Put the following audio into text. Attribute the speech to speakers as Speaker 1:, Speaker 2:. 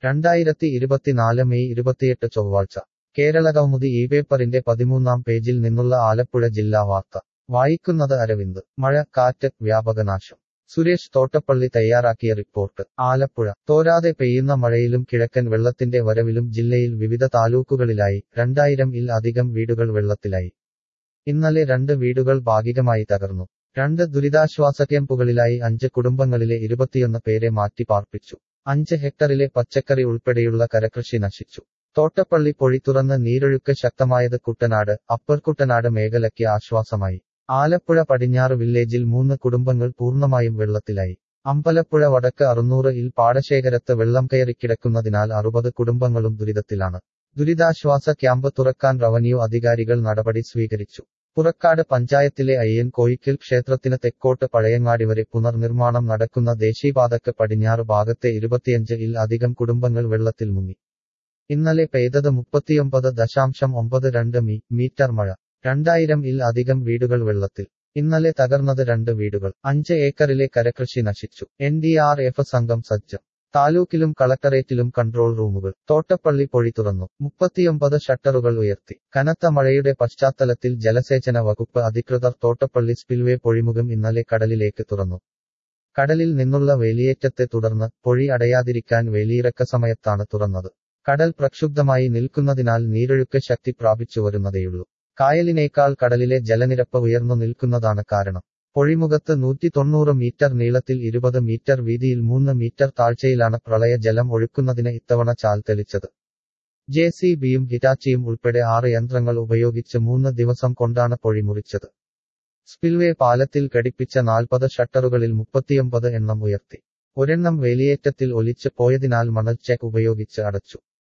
Speaker 1: രണ്ടായിരത്തി ഇരുപത്തിനാല് മെയ് ഇരുപത്തിയെട്ട് ചൊവ്വാഴ്ച കേരള കൗമുദി ഈ പേപ്പറിന്റെ പതിമൂന്നാം പേജിൽ നിന്നുള്ള ആലപ്പുഴ ജില്ലാ വാർത്ത വായിക്കുന്നത് അരവിന്ദ് മഴ കാറ്റ് വ്യാപകനാശം സുരേഷ് തോട്ടപ്പള്ളി തയ്യാറാക്കിയ റിപ്പോർട്ട് ആലപ്പുഴ തോരാതെ പെയ്യുന്ന മഴയിലും കിഴക്കൻ വെള്ളത്തിന്റെ വരവിലും ജില്ലയിൽ വിവിധ താലൂക്കുകളിലായി രണ്ടായിരം ഇൽ അധികം വീടുകൾ വെള്ളത്തിലായി ഇന്നലെ രണ്ട് വീടുകൾ ഭാഗികമായി തകർന്നു രണ്ട് ദുരിതാശ്വാസ ക്യാമ്പുകളിലായി അഞ്ച് കുടുംബങ്ങളിലെ ഇരുപത്തിയൊന്ന് പേരെ മാറ്റി പാർപ്പിച്ചു അഞ്ച് ഹെക്ടറിലെ പച്ചക്കറി ഉൾപ്പെടെയുള്ള കരകൃഷി നശിച്ചു തോട്ടപ്പള്ളി പൊഴി തുറന്ന് നീരൊഴുക്ക് ശക്തമായത് കുട്ടനാട് അപ്പർ കുട്ടനാട് മേഖലയ്ക്ക് ആശ്വാസമായി ആലപ്പുഴ പടിഞ്ഞാറ് വില്ലേജിൽ മൂന്ന് കുടുംബങ്ങൾ പൂർണ്ണമായും വെള്ളത്തിലായി അമ്പലപ്പുഴ വടക്ക് അറുന്നൂറ് ഇൽ പാടശേഖരത്ത് വെള്ളം കയറിക്കിടക്കുന്നതിനാൽ അറുപത് കുടുംബങ്ങളും ദുരിതത്തിലാണ് ദുരിതാശ്വാസ ക്യാമ്പ് തുറക്കാൻ റവന്യൂ അധികാരികൾ നടപടി സ്വീകരിച്ചു പുറക്കാട് പഞ്ചായത്തിലെ അയ്യൻ കോയിക്കൽ ക്ഷേത്രത്തിന് തെക്കോട്ട് പഴയങ്ങാടി വരെ പുനർനിർമ്മാണം നടക്കുന്ന ദേശീയപാതക്ക് പടിഞ്ഞാറ് ഭാഗത്തെ ഇരുപത്തിയഞ്ച് ഇൽ അധികം കുടുംബങ്ങൾ വെള്ളത്തിൽ മുങ്ങി ഇന്നലെ പെയ്തത് മുപ്പത്തിയൊമ്പത് ദശാംശം ഒമ്പത് രണ്ട് മീ മീറ്റർ മഴ രണ്ടായിരം ഇൽ അധികം വീടുകൾ വെള്ളത്തിൽ ഇന്നലെ തകർന്നത് രണ്ട് വീടുകൾ അഞ്ച് ഏക്കറിലെ കരകൃഷി നശിച്ചു എൻ ഡി ആർ എഫ് സംഘം സജ്ജം താലൂക്കിലും കളക്ടറേറ്റിലും കൺട്രോൾ റൂമുകൾ തോട്ടപ്പള്ളി പൊഴി തുറന്നു മുപ്പത്തിയൊമ്പത് ഷട്ടറുകൾ ഉയർത്തി കനത്ത മഴയുടെ പശ്ചാത്തലത്തിൽ ജലസേചന വകുപ്പ് അധികൃതർ തോട്ടപ്പള്ളി സ്പിൽവേ പൊഴിമുഖം ഇന്നലെ കടലിലേക്ക് തുറന്നു കടലിൽ നിന്നുള്ള വേലിയേറ്റത്തെ തുടർന്ന് പൊഴി അടയാതിരിക്കാൻ വേലിയിറക്ക സമയത്താണ് തുറന്നത് കടൽ പ്രക്ഷുബ്ധമായി നിൽക്കുന്നതിനാൽ നീരൊഴുക്ക് ശക്തി പ്രാപിച്ചു വരുന്നതേയുള്ളൂ കായലിനേക്കാൾ കടലിലെ ജലനിരപ്പ് ഉയർന്നു നിൽക്കുന്നതാണ് കാരണം പൊഴിമുഖത്ത് നൂറ്റി തൊണ്ണൂറ് മീറ്റർ നീളത്തിൽ ഇരുപത് മീറ്റർ വീതിയിൽ മൂന്ന് മീറ്റർ താഴ്ചയിലാണ് പ്രളയ ജലം ഒഴുക്കുന്നതിന് ഇത്തവണ ചാൽ തെളിച്ചത് ജെ സി ബിയും ഹിറ്റാച്ചിയും ഉൾപ്പെടെ ആറ് യന്ത്രങ്ങൾ ഉപയോഗിച്ച് മൂന്ന് ദിവസം കൊണ്ടാണ് പൊഴി മുറിച്ചത് സ്പിൽവേ പാലത്തിൽ ഘടിപ്പിച്ച നാൽപ്പത് ഷട്ടറുകളിൽ മുപ്പത്തിയൊമ്പത് എണ്ണം ഉയർത്തി ഒരെണ്ണം വേലിയേറ്റത്തിൽ ഒലിച്ച് പോയതിനാൽ മണൽ ചെക്ക് ഉപയോഗിച്ച് അടച്ചു